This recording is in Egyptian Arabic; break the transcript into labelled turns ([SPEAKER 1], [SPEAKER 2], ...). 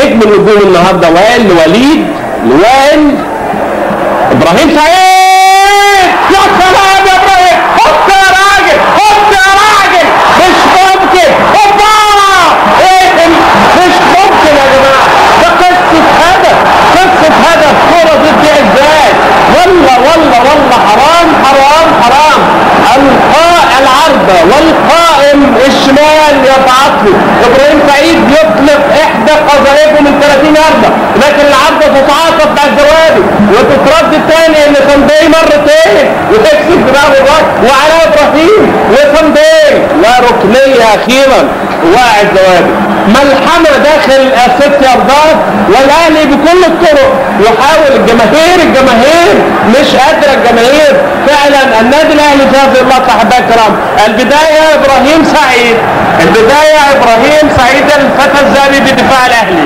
[SPEAKER 1] نجم النجوم النهارده وائل وليد وائل ابراهيم سعيد يا سلام يا ابراهيم حط يا راجل حط يا راجل مش ممكن هوبا ايه ال- مش ممكن يا جماعه ده قصه هدف قصه هدف كوره ضد ازاي والله والله والله حرام حرام حرام القاء العرضه والقائم الشمال يبعث له ابراهيم سعيد يطلق احدى قذائفه من 30 يارده لكن العرضه تتعاقب مع الجوابي وتترد تاني ان صندوق مرتين وتكسب دماغ الراجل وعلى ابراهيم وصندوق لا ركنيه اخيرا واقع الجوابي ملحمه داخل الست ياردات والاهلي بكل الطرق يحاول الجماهير الجماهير مش قادره الجماهير فعلا النادي الاهلي في هذه اللقطه احبائي الكرام البدايه ابراهيم سعيد البدايه ابراهيم سعيد الفتى الذهبي بدفاع الاهلي